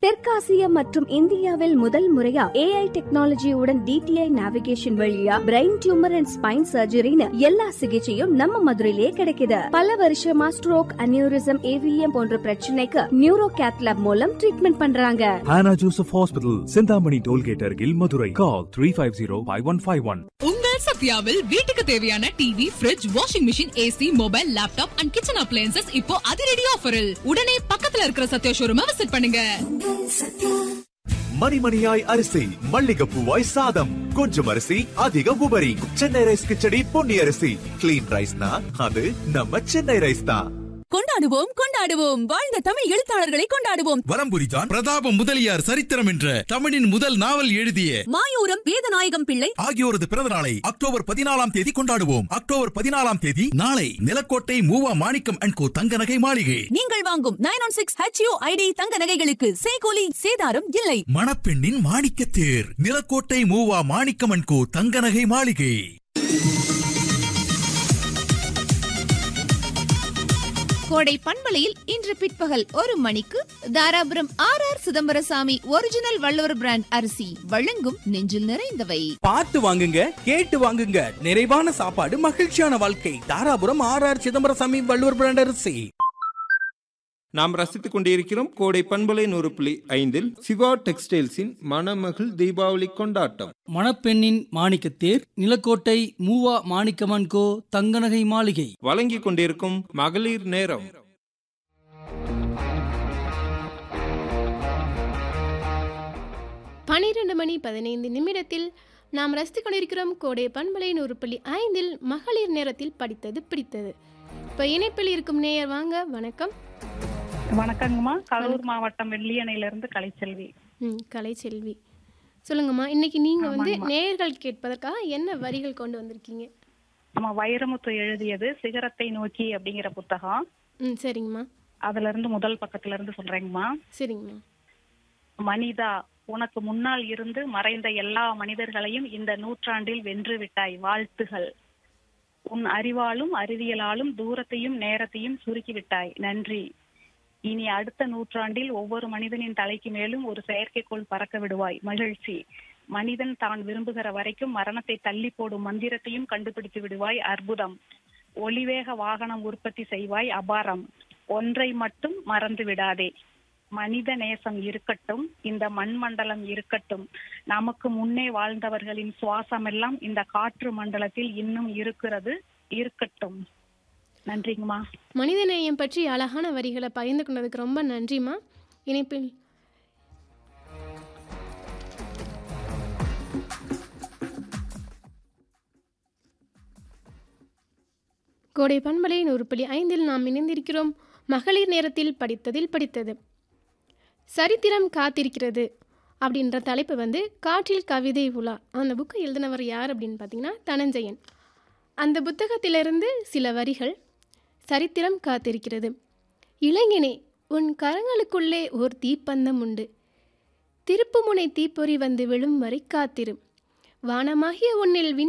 தெற்காசிய மற்றும் இந்தியாவில் முதல் முறையா ஏஐ டெக்னாலஜியுடன் டிடிஐ நேவிகேஷன் வழியா பிரெயின் டியூமர் அண்ட் ஸ்பைன் சர்ஜரின்னு எல்லா சிகிச்சையும் நம்ம மதுரையிலே கிடைக்குது பல வருஷமா ஸ்ட்ரோக் அனியூரிசம் ஏவிஎம் போன்ற பிரச்சனைக்கு நியூரோ கேத்லாப் மூலம் ட்ரீட்மெண்ட் பண்றாங்க Hannah Joseph Hospital, Sindhamani Tollgate அருகில் Madurai call three five zero five one five one உங்கள் சத்யாவில் வீட்டுக்கு தேவையான TV fridge washing machine AC mobile laptop and kitchen appliances இப்போ அதிரடி ஆஃபரில் உடனே பக்கத்துல இருக்கிற சத்யா ஷோரூமை விசிட் பண்ணுங்க மணிமணியாய் அரிசி மல்லிகைப்பூவாய் சாதம் கொஞ்சம் அரிசி அதிக உபரி சென்னை ரைஸ் கிச்சடி பொன்னி அரிசி கிளீன் ரைஸ்னா அது நம்ம சென்னை ரைஸ் தான் கொண்டாடுவோம் கொண்டாடுவோம் வாழ்ந்த தமிழ் எழுத்தாளர்களை கொண்டாடுவோம் வலம்புரிதான் பிரதாப முதலியார் சரித்திரம் என்ற தமிழின் முதல் நாவல் எழுதிய மாயூரம் வேதநாயகம் பிள்ளை ஆகியோரது பிறந்த நாளை அக்டோபர் பதினாலாம் தேதி கொண்டாடுவோம் அக்டோபர் பதினாலாம் தேதி நாளை நிலக்கோட்டை மூவா மாணிக்கம் அண்ட் கோ தங்க நகை மாளிகை நீங்கள் வாங்கும் nine one six HU ID தங்க நகைகளுக்கு சேகோலி சேதாரம் இல்லை மணப்பெண்ணின் மாணிக்க தேர் நிலக்கோட்டை மூவா மாணிக்கம் அண்ட் கோ தங்க நகை மாளிகை கோடை பண்பலையில் இன்று பிற்பகல் ஒரு மணிக்கு Dharapuram R R Chidambaraswamy original Valluvar brand அரிசி வழங்கும் நெஞ்சில் நிறைந்தவை பார்த்து வாங்குங்க கேட்டு வாங்குங்க நிறைவான சாப்பாடு மகிழ்ச்சியான வாழ்க்கை Dharapuram R R Chidambaraswamy Valluvar brand அரிசி நாம் ரசித்துக் கொண்டிருக்கிறோம் கோடை பண்பலை நூறு புள்ளி ஐந்தில் சிவா டெக்ஸ்டைல்ஸின் மணமகள் தீபாவளி கொண்டாட்டம் மணப்பெண்ணின் மாணிக்கத்தேர் நிலக்கோட்டை மூவா மாணிக்கமன் கோ தங்கநகை மாளிகை வழங்கிக் கொண்டிருக்கும் மகளிர் நேரம் பனிரெண்டு மணி பதினைந்து நிமிடத்தில் நாம் ரசித்துக் கொண்டிருக்கிறோம் கோடை பண்பலை நூறு புள்ளி ஐந்தில் மகளிர் நேரத்தில் படித்தது பிடித்தது இப்போ இணைப்பில் இருக்கும் நேயர் வாங்க வணக்கம் வணக்கங்கம்மா கரூர் மாவட்டம் வெள்ளியணையில இருந்து கலைச்செல்வி ம் கலைச்செல்வி சொல்லுங்கம்மா இன்னைக்கு நீங்க வந்து ஆமாங்கம்மா. நேயர்கள் கேட்பதற்காக என்ன வரிகள் கொண்டு வந்திருக்கீங்க நம்ம வைரமுத்து எழுதியது சிகரத்தை நோக்கி அப்படிங்கிற புத்தகம் ம் சரிங்கம்மா அதுல இருந்து முதல் பக்கத்துல இருந்து சொல்றேங்கம்மா சரிங்கம்மா மனிதா உனக்கு முன்னால் இருந்து மறைந்த எல்லா மனிதர்களையும் இந்த நூற்றாண்டில் வென்று விட்டாய் வாழ்த்துகள் உன் அறிவாலும் அறிவியலாலும் தூரத்தையும் நேரத்தையும் சுருக்கி விட்டாய் நன்றி இனி அடுத்த நூற்றாண்டில் ஒவ்வொரு மனிதனின் தலைக்கு மேலும் ஒரு செயற்கைக்கோள் பறக்க விடுவாய் மகிழ்ச்சி மனிதன் தான் விரும்புகிற வரைக்கும் மரணத்தை தள்ளி போடும் மந்திரத்தையும் கண்டுபிடித்து விடுவாய் அற்புதம் ஒளிவேக வாகனம் உற்பத்தி செய்வாய் அபாரம் ஒன்றை மட்டும் மறந்து விடாதே மனித நேசம் இருக்கட்டும் இந்த மண்மண்டலம் இருக்கட்டும் நமக்கு முன்னே வாழ்ந்தவர்களின் சுவாசமெல்லாம் இந்த காற்று மண்டலத்தில் இன்னும் இருக்கிறது இருக்கட்டும் நன்றிங்கம்மா மனிதநேயம் பற்றி அழகான வரிகளை பகிர்ந்து கொண்டதுக்கு ரொம்ப நன்றிம்மா இணைப்பில் கோடை பண்பலை நூறு புள்ளி ஐந்தில் நாம் இணைந்திருக்கிறோம் மகளிர் நேரத்தில் படித்ததில் படித்தது சரித்திரம் காத்திருக்கிறது அப்படின்ற தலைப்பு வந்து காற்றில் கவிதை உலா அந்த புக்கை எழுதினவர் யார் அப்படின்னு பார்த்தீங்கன்னா தனஞ்சயன் அந்த புத்தகத்திலிருந்து சில வரிகள் சரித்திரம் காத்திருக்கிறது இளைஞனே உன் கரங்களுக்குள்ளே ஓர் தீப்பந்தம் உண்டு திருப்புமுனை தீப்பொறி வந்து விழும் வரை காத்திரும் வானமாகிய உன்னில் விண்